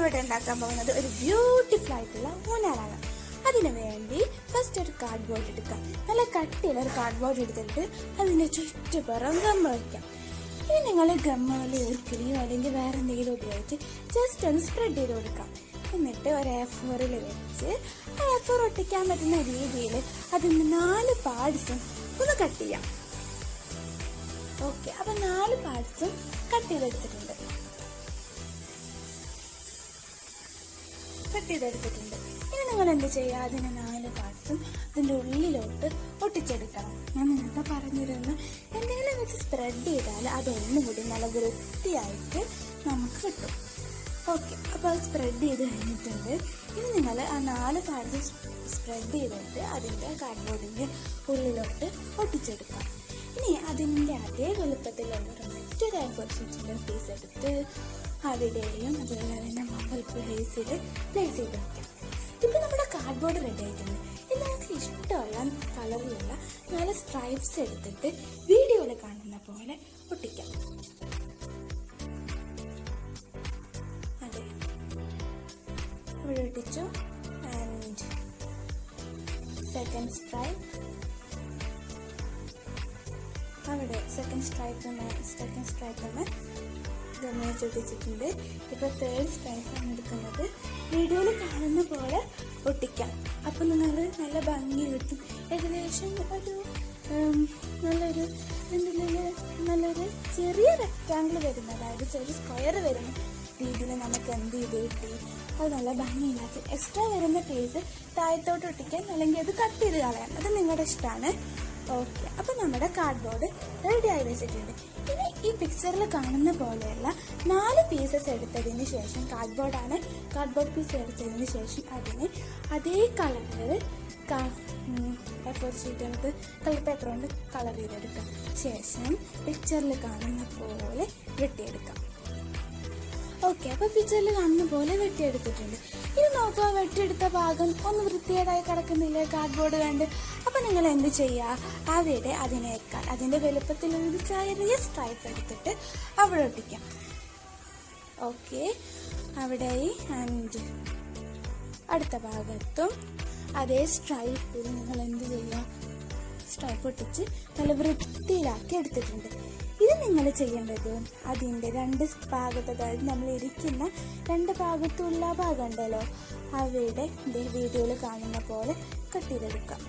ഇന്നിവിടെ ഉണ്ടാക്കാൻ പോകുന്നത് ഒരു ബ്യൂട്ടിഫുൾ ആയിട്ടുള്ള ഊഞ്ഞാലാണ് അതിനു വേണ്ടി ഫസ്റ്റ് ഒരു കാർഡ് ബോർഡ് എടുക്കാം നല്ല കട്ടിയുള്ള ഒരു കാർഡ് ബോർഡ് എടുത്തിട്ട് അതിന്റെ ചുറ്റുപുറം ഗമ്മ വയ്ക്കാം ഇനി നിങ്ങൾ ഗമ്മയിൽ ഈർക്കിലിയോ അല്ലെങ്കിൽ വേറെ എന്തെങ്കിലും ഉപയോഗിച്ച് ജസ്റ്റ് ഒന്ന് സ്പ്രെഡ് ചെയ്ത് കൊടുക്കാം എന്നിട്ട് ഒരു എ ഫോറിൽ വെച്ച് ആ എ ഫോർ ഒട്ടിക്കാൻ പറ്റുന്ന രീതിയിൽ അതിന് നാല് പാർട്സും ഒന്ന് കട്ട് ചെയ്യാം ഓക്കെ അപ്പൊ നാല് പാർട്സും കട്ട് ചെയ്തെടുത്തിട്ടുണ്ട് കട്ട് ചെയ്തെടുത്തിട്ടുണ്ട് ഇനി നിങ്ങൾ എന്ത് ചെയ്യുക അതിന് നാല് പാർട്സും അതിൻ്റെ ഉള്ളിലോട്ട് ഒട്ടിച്ചെടുക്കണം ഞാൻ നേരത്തെ പറഞ്ഞിരുന്നു എന്തെങ്കിലും വെച്ച് സ്പ്രെഡ് ചെയ്താൽ അതൊന്നും കൂടി നല്ല വൃത്തിയായിട്ട് നമുക്ക് കിട്ടും ഓക്കെ അപ്പോൾ അത് സ്പ്രെഡ് ചെയ്ത് കഴിഞ്ഞിട്ടുണ്ട് ഇനി നിങ്ങൾ ആ നാല് പാർട്സ് സ്പ്രെഡ് ചെയ്തിട്ട് അതിൻ്റെ കാർഡ്ബോർഡിൻ്റെ ഉള്ളിലോട്ട് ഒട്ടിച്ചെടുക്കാം ഇനി അതിൻ്റെ അതേ വലുപ്പത്തിലുള്ള മറ്റൊരു എയർപോർ ഷീറ്റിൻ്റെ പീസ് എടുത്ത് അവിടെയും അതുപോലെ തന്നെ മൊബൈൽ പ്ലേസിൽ പ്ലേസ് ചെയ്ത് വയ്ക്കാം ഇപ്പം നമ്മുടെ കാർഡ്ബോർഡ് റെഡി ആയിട്ടുണ്ട് ഇത് നമുക്ക് ഇഷ്ടമുള്ള കളറിലുള്ള നാല് സ്ട്രൈപ്സ് എടുത്തിട്ട് വീഡിയോയിൽ കാണുന്ന പോലെ ഒട്ടിക്കാം അതെ ഇവിടെ ഒട്ടിച്ചു ആൻഡ് സെക്കൻഡ് സ്ട്രൈപ്പ് അവിടെ സെക്കൻഡ് സ്ട്രൈപ്പ് സെക്കൻഡ് സ്ട്രൈപ്പ് ഗമ്മയെ ചൊട്ടിച്ചിട്ടുണ്ട് ഇപ്പോൾ തേർഡ് സ്ട്രൈപ്പാണ് എടുക്കുന്നത് വീഡിയോയിൽ കാണുന്ന പോലെ ഒട്ടിക്കാം അപ്പം നിങ്ങൾ നല്ല ഭംഗി കിട്ടും ഏകദേശം ഒരു ഉം, നല്ലൊരു എന്തില്ലേ നല്ലൊരു ചെറിയ റെക്റ്റാങ്കിൾ വരുന്ന അതായത് ചെറിയ സ്ക്വയർ വരുന്ന രീതിയിൽ നമുക്ക് എന്ത് ചെയ്ത് കിട്ടി അത് നല്ല ഭംഗിയില്ലാക്കി എക്സ്ട്രാ വരുന്ന പീസ് താഴത്തോട്ട് ഒട്ടിക്കാൻ അല്ലെങ്കിൽ അത് കട്ട് ചെയ്ത് കളയാം അത് നിങ്ങളുടെ ഇഷ്ടമാണ് ഓക്കെ അപ്പൊ നമ്മുടെ കാർഡ്ബോർഡ് റെഡി ആയി വെച്ചിട്ടുണ്ട് ഇനി ഈ പിക്ചറിൽ കാണുന്ന പോലെയുള്ള നാല് പീസസ് എടുത്തതിന് ശേഷം കാർഡ്ബോർഡാണ് കാർഡ്ബോർഡ് പീസ് എടുത്തതിന് ശേഷം അതിന് അതേ കളറിൽ എഫോർ ഷീറ്റ് നമുക്ക് കളർ പേപ്പർ കൊണ്ട് കളർ ചെയ്തെടുക്കാം ശേഷം പിക്ചറിൽ കാണുന്ന പോലെ വെട്ടിയെടുക്കാം ഓക്കെ അപ്പൊ പിക്ചറിൽ കാണുന്ന പോലെ വെട്ടിയെടുത്തിട്ടുണ്ട് ഇത് നോക്കുക വെട്ടിയെടുത്ത ഭാഗം ഒന്ന് വൃത്തികേടായി കിടക്കുന്നില്ലേ കാർഡ്ബോർഡ് കണ്ട് അപ്പൊ നിങ്ങൾ എന്ത് ചെയ്യുക അവിടെ അതിനേക്കാൾ അതിന്റെ വലുപ്പത്തിൽ ഒരു ചെറിയ സ്ട്രൈപ്പ് എടുത്തിട്ട് അവിടെ ഒട്ടിക്കാം ഓക്കെ അവിടെ ആൻഡ് അടുത്ത ഭാഗത്തും അതേ സ്ട്രൈപ്പിൽ നിങ്ങൾ എന്ത് ചെയ്യുക സ്ട്രൈപ്പ് ഒട്ടിച്ച് നല്ല വൃത്തിയിലാക്കി എടുത്തിട്ടുണ്ട് ഇത് നിങ്ങൾ ചെയ്യേണ്ടത് അതിൻ്റെ രണ്ട് ഭാഗത്ത് അതായത് നമ്മൾ ഇരിക്കുന്ന രണ്ട് ഭാഗത്തുള്ള ഭാഗം ഉണ്ടല്ലോ അവിടെ ഇതേ വീഡിയോയിൽ കാണുന്ന പോലെ കട്ട് ചെയ്തെടുക്കാം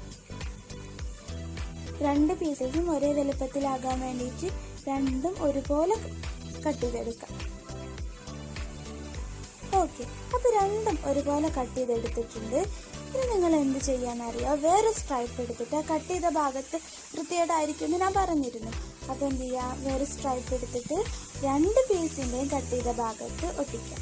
രണ്ട് പീസസും ഒരേ വലുപ്പത്തിലാകാൻ വേണ്ടിയിട്ട് രണ്ടും ഒരുപോലെ കട്ട് ചെയ്തെടുക്കാം ഓക്കെ അപ്പൊ രണ്ടും ഒരുപോലെ കട്ട് ചെയ്തെടുത്തിട്ടുണ്ട് ഇനി നിങ്ങൾ എന്ത് ചെയ്യാന്നറിയോ വേറെ സ്ട്രൈപ്പ് എടുത്തിട്ട് ആ കട്ട് ചെയ്ത ഭാഗത്ത് വൃത്തികേടായിരിക്കും എന്ന് ഞാൻ പറഞ്ഞിരുന്നു അപ്പൊ എന്ത് ചെയ്യാ വേറെ സ്ട്രൈപ്പ് എടുത്തിട്ട് രണ്ട് പീസിന്റെയും കട്ട് ചെയ്ത ഭാഗത്ത് ഒട്ടിക്കാം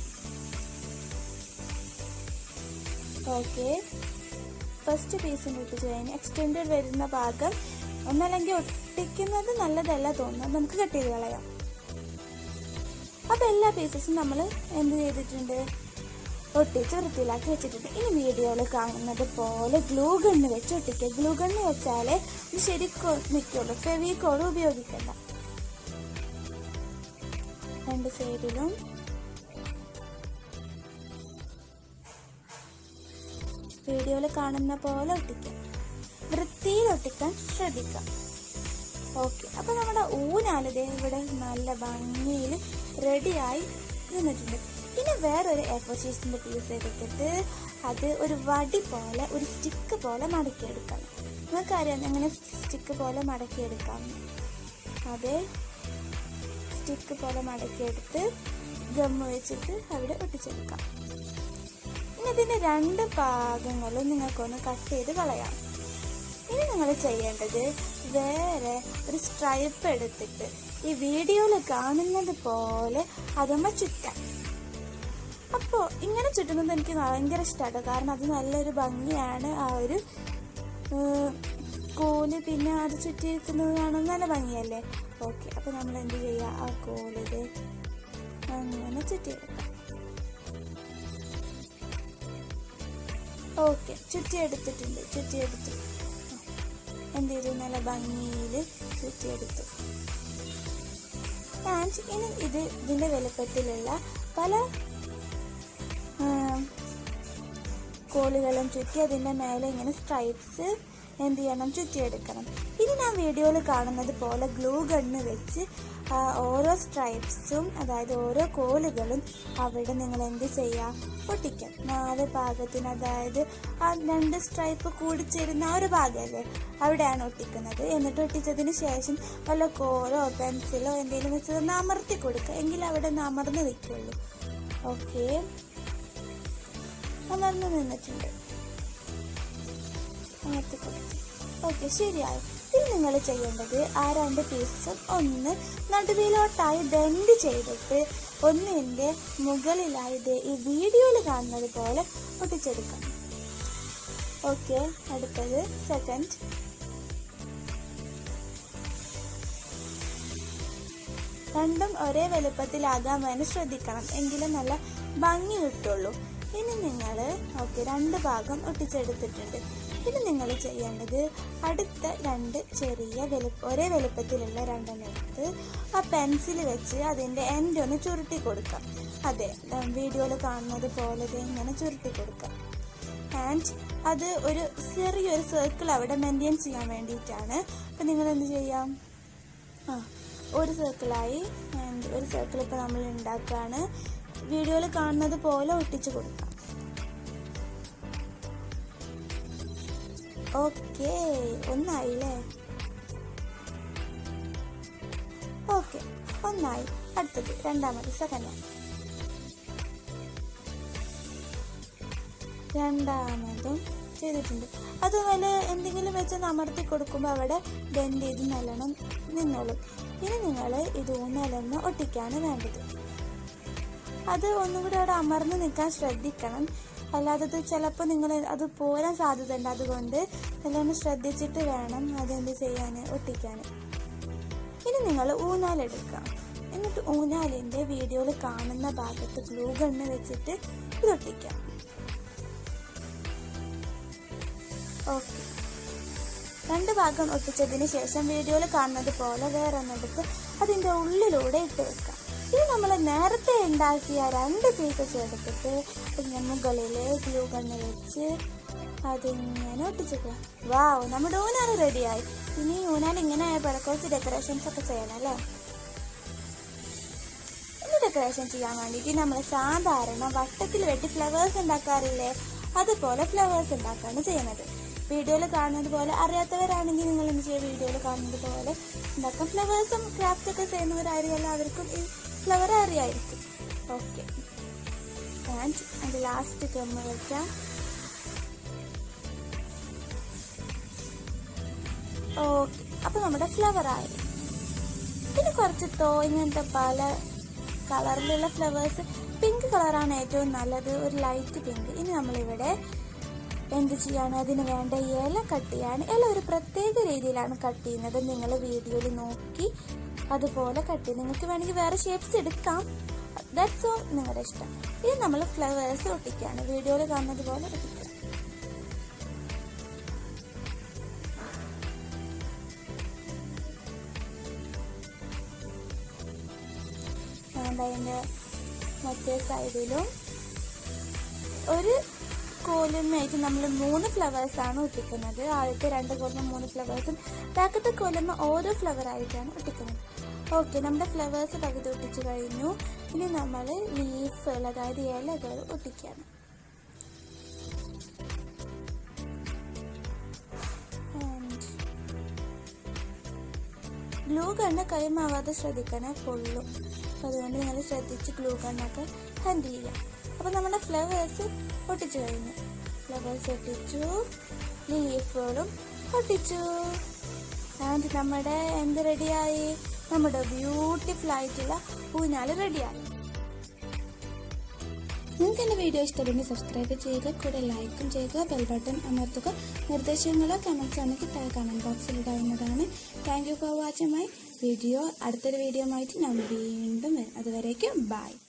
ഓക്കെ ഫസ്റ്റ് പീസിന് ഒട്ടിച്ച് കഴിഞ്ഞ് എക്സ്റ്റെൻഡ് വരുന്ന ഭാഗം ഒന്നല്ലെങ്കിൽ ഒട്ടിക്കുന്നത് നല്ലതല്ല തോന്നുന്നു നമുക്ക് കട്ട് ചെയ്ത് കളയാം അപ്പൊ എല്ലാ പീസസും നമ്മൾ എന്ത് ചെയ്തിട്ടുണ്ട് ഒട്ടിച്ച് വൃത്തിയിലാക്കി വെച്ചിട്ടുണ്ട് ഇനി വീഡിയോയിൽ കാണുന്നത് പോലെ ഗ്ലൂ ഗണ്ണ് വെച്ച് ഒട്ടിക്കുക ഗ്ലൂ ഗണ്ണ് വെച്ചാലേ ഇത് ശരിക്കും നിൽക്കുള്ളൂ ഫെവിക്കോൾ ഉപയോഗിക്കണ്ട രണ്ട് സൈഡിലും വീഡിയോയിൽ കാണുന്ന പോലെ ഒട്ടിക്കാം വൃത്തിയിൽ ഒട്ടിക്കാൻ ശ്രദ്ധിക്കാം ഓക്കെ അപ്പൊ നമ്മുടെ ഊനാലിതേ ഇവിടെ നല്ല ഭംഗിയിൽ റെഡിയായി നിന്നിട്ടുണ്ട് പിന്നെ വേറൊരു എഫോ ഷീറ്റിന്റെ പീസ് എടുത്തിട്ട് അത് ഒരു വടി പോലെ ഒരു സ്റ്റിക്ക് പോലെ മടക്കിയെടുക്കാം നിങ്ങൾക്കറിയാം എങ്ങനെ സ്റ്റിക്ക് പോലെ മടക്കിയെടുക്കാം അതെ സ്റ്റിക്ക് പോലെ മടക്കിയെടുത്ത് ഗമ്മ് വെച്ചിട്ട് അവിടെ ഒട്ടിച്ചെടുക്കാം ഇനി ഇതിന്റെ രണ്ട് ഭാഗങ്ങളും നിങ്ങൾക്കൊന്ന് കട്ട് ചെയ്ത് കളയാം ഇനി നിങ്ങൾ ചെയ്യേണ്ടത് വേറെ ഒരു സ്ട്രൈപ്പ് എടുത്തിട്ട് ഈ വീഡിയോയിൽ കാണുന്നത് പോലെ അതുമ്മ ചുറ്റാം അപ്പോൾ ഇങ്ങനെ ചുറ്റുന്നത് എനിക്ക് ഭയങ്കര ഇഷ്ടമാണ് കാരണം അത് നല്ലൊരു ഭംഗിയാണ് ആ ഒരു ഏർ, കോല് പിന്നെ അത് ചുറ്റിയിരിക്കുന്നത് കാണാൻ നല്ല ഭംഗിയല്ലേ ഓക്കെ അപ്പോൾ നമ്മൾ എന്ത് ചെയ്യുക ആ കോലിത് അങ്ങനെ ചുറ്റിയെടുക്കാം ഓക്കെ ചുറ്റിയെടുത്തിട്ടുണ്ട് ചുറ്റിയെടുത്തു എന്ത് ചെയ്തു നല്ല ഭംഗിയിൽ ചുറ്റിയെടുത്തു ആൻഡ് ഇനി ഇത് ഇതിൻ്റെ വലുപ്പത്തിലുള്ള പല കോലുകളും ചുറ്റി അതിൻ്റെ മേലെ ഇങ്ങനെ സ്ട്രൈപ്സ് എന്ത് ചെയ്യണം ചുറ്റിയെടുക്കണം ഇനി ഞാൻ വീഡിയോയിൽ കാണുന്നത് പോലെ ഗ്ലൂ ഗണ്ണ് വെച്ച് ആ, ഓരോ സ്ട്രൈപ്സും അതായത് ഓരോ കോലുകളും അവിടെ നിങ്ങൾ എന്ത് ചെയ്യുക ഒട്ടിക്കാം നാല് ഭാഗത്തിന് അതായത് ആ രണ്ട് സ്ട്രൈപ്പ് കൂടിച്ചേരുന്ന ആ ഒരു ഭാഗമല്ലേ അവിടെയാണ് ഒട്ടിക്കുന്നത് എന്നിട്ട് ഒട്ടിച്ചതിന് ശേഷം വല്ല കോലോ പെൻസിലോ എന്തെങ്കിലും വെച്ച് ഒന്ന് അമർത്തി കൊടുക്കുക എങ്കിൽ അവിടെ ഒന്ന് അമർന്ന് നിൽക്കുള്ളൂ ഓക്കെ അമർന്ന് നിന്നിട്ടുണ്ട് അമർത്തി കൊടുത്തു ഓക്കെ ശരിയായി ഇനി നിങ്ങൾ ചെയ്യേണ്ടത് ആ രണ്ട് പീസും ഒന്ന് നടുവിലോട്ടായി ബെൻഡ് ചെയ്തിട്ട് ഒന്നിൻ്റെ മുകളിലായി ദേ ഈ വീഡിയോയിൽ കാണുന്നത് പോലെ ഒട്ടിച്ചെടുക്കണം ഓക്കെ അടുത്തത് സെക്കൻഡ് രണ്ടും ഒരേ വലുപ്പത്തിലാകാൻ വേണ്ടി ശ്രദ്ധിക്കണം എങ്കിലും നല്ല ഭംഗി കിട്ടുള്ളൂ ഇനി നിങ്ങൾ ഓക്കെ രണ്ട് ഭാഗം ഒട്ടിച്ചെടുത്തിട്ടുണ്ട് ഇനി നിങ്ങൾ ചെയ്യേണ്ടത് അടുത്ത രണ്ട് ചെറിയ വലു ഒരേ വലുപ്പത്തിലുള്ള രണ്ടെണ്ണം എടുത്ത് ആ പെൻസിൽ വെച്ച് അതിൻ്റെ എൻഡ് ഒന്ന് ചുരുട്ടി കൊടുക്കാം അതെ വീഡിയോയിൽ കാണുന്നത് പോലെ ദേ ഇങ്ങനെ ചുരുട്ടി കൊടുക്കാം ആൻഡ് അത് ഒരു ചെറിയൊരു സർക്കിൾ അവിടെ മെയിൻറ്റെയിൻ ചെയ്യാൻ വേണ്ടിയിട്ടാണ് അപ്പം നിങ്ങൾ എന്ത് ചെയ്യാം ആ ഒരു സർക്കിളായി ആൻഡ് ഒരു സർക്കിൾ ഇപ്പോൾ നമ്മൾ ഉണ്ടാക്കുകയാണ് വീഡിയോയിൽ കാണുന്നത് പോലെ ഒട്ടിച്ചു കൊടുക്കാം ഓക്കെ ഒന്നായില്ലേ ഓക്കെ ഒന്നായി അടുത്തത് രണ്ടാമത് സെക്കൻഡ് രണ്ടാമതും ചെയ്തിട്ടുണ്ട് അതുപോലെ എന്തെങ്കിലും വെച്ച് അമർത്തി കൊടുക്കുമ്പോൾ അവിടെ ബെൻഡ് ചെയ്ത് നല്ലോണം നിന്നോളും ഇനി നിങ്ങൾ ഇത് ഊന്നലൊന്ന് ഒട്ടിക്കാണ് വേണ്ടത് അത് ഒന്നും കൂടി അവിടെ അമർന്ന് നിൽക്കാൻ ശ്രദ്ധിക്കണം അല്ലാതെ ഇത് ചിലപ്പോൾ നിങ്ങൾ അത് പോരാൻ സാധ്യത ഉണ്ട് അതുകൊണ്ട് നല്ലോണം ശ്രദ്ധിച്ചിട്ട് വേണം അതെന്ത് ചെയ്യാൻ ഒട്ടിക്കാൻ ഇനി നിങ്ങൾ ഊഞ്ഞാലെടുക്കാം എന്നിട്ട് ഊഞ്ഞാലിൻ്റെ വീഡിയോയിൽ കാണുന്ന ഭാഗത്ത് ഗ്ലൂ ഗണ്ണ് വെച്ചിട്ട് ഇത് ഒട്ടിക്കാം ഓക്കെ രണ്ട് ഭാഗം ഒട്ടിച്ചതിന് ശേഷം വീഡിയോയിൽ കാണുന്നത് പോലെ വേറെ ഒന്നെടുത്ത് അതിൻ്റെ ഉള്ളിലൂടെ ഇട്ട് വെക്കാം ഇനി നമ്മൾ നേരത്തെ ഉണ്ടാക്കിയ രണ്ട് പീസസ് എടുത്തിട്ട് ഇങ്ങനെ മുകളിൽ ഗ്ലൂ കണ്ണ് വെച്ച് അതിങ്ങനെ ഒട്ടിച്ചേക്കുക വാവ് നമ്മുടെ ഊനാൽ റെഡിയായി ഇനി ഊനാൽ ഇങ്ങനെ ആയപ്പോൾ കുറച്ച് ഡെക്കറേഷൻസ് ഒക്കെ ചെയ്യണം അല്ലേ ഇനി ഡെക്കറേഷൻ ചെയ്യാൻ വേണ്ടിയിട്ട് നമ്മൾ സാധാരണ വട്ടത്തിൽ വെട്ടി ഫ്ലവേഴ്സ് ഉണ്ടാക്കാറില്ലേ അതുപോലെ ഫ്ലവേഴ്സ് ഉണ്ടാക്കാണ് ചെയ്യുന്നത് വീഡിയോയിൽ കാണുന്നത് പോലെ അറിയാത്തവരാണെങ്കിൽ നിങ്ങൾ എന്ത് ചെയ്യുക വീഡിയോയിൽ കാണുന്നത് പോലെ ഉണ്ടാക്കാം ഫ്ലവേഴ്സും ക്രാഫ്റ്റ് ഒക്കെ ചെയ്യുന്നവരായിരിക്കും എല്ലാവർക്കും ഈ ഫ്ലവർ അറിയായിരിക്കും ഓക്കെ ആൻഡ് അതിൻ്റെ ലാസ്റ്റ് ഗമ്മ വയ്ക്കാം ഓക്കെ അപ്പോൾ നമ്മുടെ ഫ്ലവർ ആയി പിന്നെ കുറച്ച് തോ ഇങ്ങനത്തെ പല കളറിലുള്ള ഫ്ലവേഴ്സ് പിങ്ക് കളറാണ് ഏറ്റവും നല്ലത് ഒരു ലൈറ്റ് പിങ്ക് ഇനി നമ്മളിവിടെ എന്ത് ചെയ്യാണ് അതിന് വേണ്ട ഇല കട്ട് ചെയ്യാണ് ഇല ഒരു പ്രത്യേക രീതിയിലാണ് കട്ട് ചെയ്യുന്നത് നിങ്ങൾ വീഡിയോയിൽ നോക്കി അതുപോലെ കട്ട് ചെയ്യും നിങ്ങൾക്ക് വേണമെങ്കിൽ വേറെ ഷേപ്സ് എടുക്കാം ദാറ്റ്സ് ഓൾ നിങ്ങളുടെ ഇഷ്ടം ഇനി നമ്മൾ ഫ്ലവേഴ്സ് ഒട്ടിക്കുകയാണ് വീഡിയോയിൽ കാണുന്നത് പോലെ ഒട്ടിക്കുക അതിൻ്റെ മറ്റേ സൈഡിലും ഒരു കോലുമായിട്ട് നമ്മൾ മൂന്ന് ഫ്ലവേഴ്സ് ആണ് ഒട്ടിക്കുന്നത് ആദ്യത്തെ രണ്ട് കോലുമ മൂന്ന് ഫ്ലവേഴ്സും ബാക്കത്തെ കോലുമ ഓരോ ഫ്ലവർ ആയിട്ടാണ് ഒട്ടിക്കുന്നത് ഓക്കെ നമ്മുടെ ഫ്ലവേഴ്സ് പകുതി ഒട്ടിച്ചു കഴിഞ്ഞു ഇനി നമ്മൾ ലീഫുകൾ അതായത് ഇലകൾ ഒട്ടിക്കുകയാണ് ഗ്ലൂ കണ്ണ് കൈമാവാതെ ശ്രദ്ധിക്കണേ പൊള്ളും അപ്പോൾ അതുകൊണ്ട് നിങ്ങൾ ശ്രദ്ധിച്ച് ഗ്ലൂ കണ്ണൊക്കെ ഹാൻഡിൽ ചെയ്യാം അപ്പോൾ നമ്മുടെ ഫ്ലവേഴ്സ് ഒട്ടിച്ചു കഴിഞ്ഞു ഫ്ലവേഴ്സ് ഒട്ടിച്ചു ലീഫുകളും ഒട്ടിച്ചു ആൻഡ് നമ്മുടെ എന്ത് റെഡിയായി നമ്മുടെ ബ്യൂട്ടിഫുൾ ആയിട്ടുള്ള ഊഞ്ഞാല് റെഡിയായി നിങ്ങൾക്ക് എൻ്റെ വീഡിയോ ഇഷ്ടപ്പെടുമെങ്കിൽ സബ്സ്ക്രൈബ് ചെയ്യുക കൂടെ ലൈക്കും ചെയ്യുക ബെൽ ബട്ടൺ അമർത്തുക നിർദ്ദേശങ്ങളോ കമൻസ് ആണെങ്കിൽ താഴെ കമൻറ്റ് ബോക്സിൽ ഇടാവുന്നതാണ് thank you for watching my video അടുത്തൊരു വീഡിയോ ആയിട്ട് ഞാൻ വീണ്ടും വരും അതുവരേക്കും ബൈ